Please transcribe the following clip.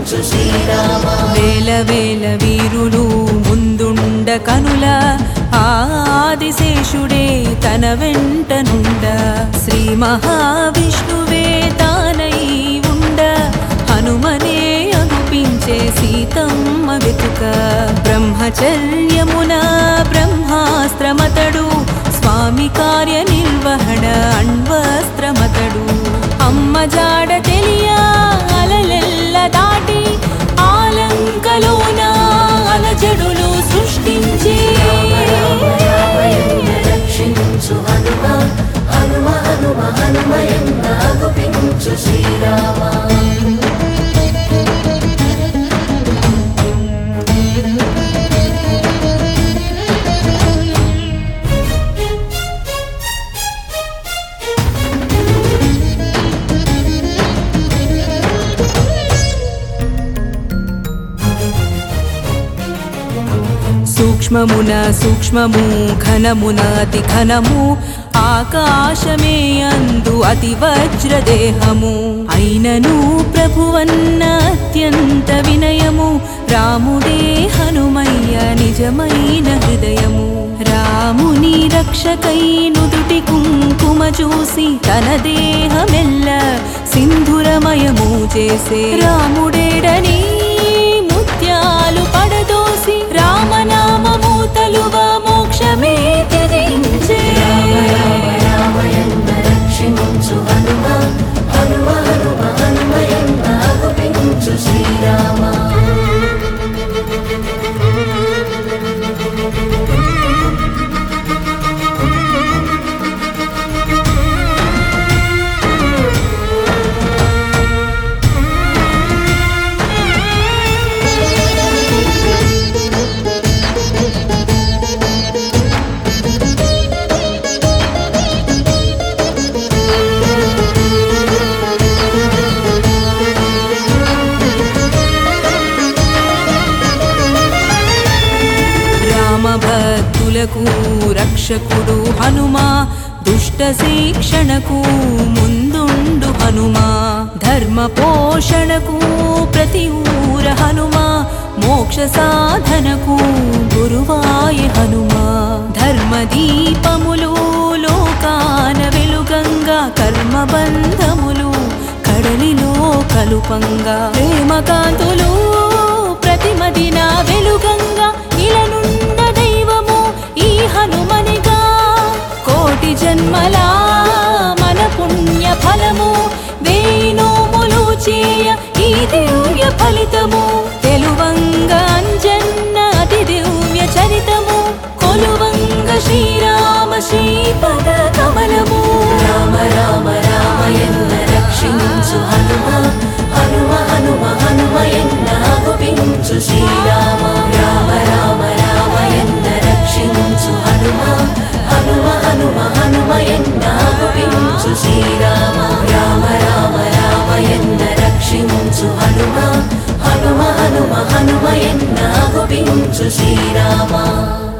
ఆగుపించు శ్రీరామ వేల వేల వీరులు ముందుండ కనుల ఆదిశేషుడే తన వెంటనుండ శ్రీ మహావిష్ణువే తానై ఉండ హనుమనే అగుపించే సీతమ్మ వెతుక బ్రహ్మచర్యమున బ్రహ్మాస్త్రమతడు స్వామి కార్య నిర్వహణ అణ్వస్త్రమతడు అమ్మ జాడ తెలియ అలలెల్ల దాటి ఆలంకలోన అలజడులు సృష్టించి రామయన్న రక్షించు హనుమ హనుమ హనుమ హనుమయన్న ఆగుపించు శ్రీరామ సూక్ష్మమున సూక్ష్మము ఘనమున అతి ఘనము ఆకాశమే అందు అతి వజ్రదేహము అయినను ప్రభువన్న అత్యంత వినయము రాముడే హనుమయ్య నిజమైన హృదయము రాముని రక్షకై నుదుటి కుంకుమ చూసి తన దేహమెల్ల సింధురమయము చేసే రాముడేడని ముత్యాలు పడదోసి రామనామము తలువ మోక్షమే త్యజించే రామయన్న రక్షించు హనుమ హనుమ హనుమ హనుమయన్న ఆగుపించు శ్రీరామ రామభక్తులకు రక్షకుడు హనుమా దుష్ట శిక్షణకు ముందుండు హనుమా ధర్మ పోషణకు ప్రతి ఊర హనుమా మోక్ష సాధనకు గురువాయ హనుమా ధర్మ దీపములు లోకాన వెలుగంగా కర్మ బంధములు కడలిలో కలుపంగా ప్రేమకాంతులు ప్రతిమదిన వెలుగంగా ఇలనున్న దైవము ఈ హనుమనిగా కోటి జన్మల మన పుణ్య ఫలము వేయి నోములు చేయ ఈ దివ్య ఫలితము తెలువంగ అంజన్న అతి దివ్య చరితము కొలువంగ శ్రీరామ శ్రీపద కమలము రామ రామ రామయన్న రక్షించు హనుమ హనుమ హనుమ హనుమయన్న ఆగుపించు శ్రీరామ రామ రామ రామయన్న రక్షించు హనుమ హనుమ హనుమ హనుమయన్న ఆగుపించు శ్రీరామ రామ రామ రామయన్న రక్షించు హనుమ హనుమ హనుమ హనుమయన్న ఆగుపించు శ్రీరామ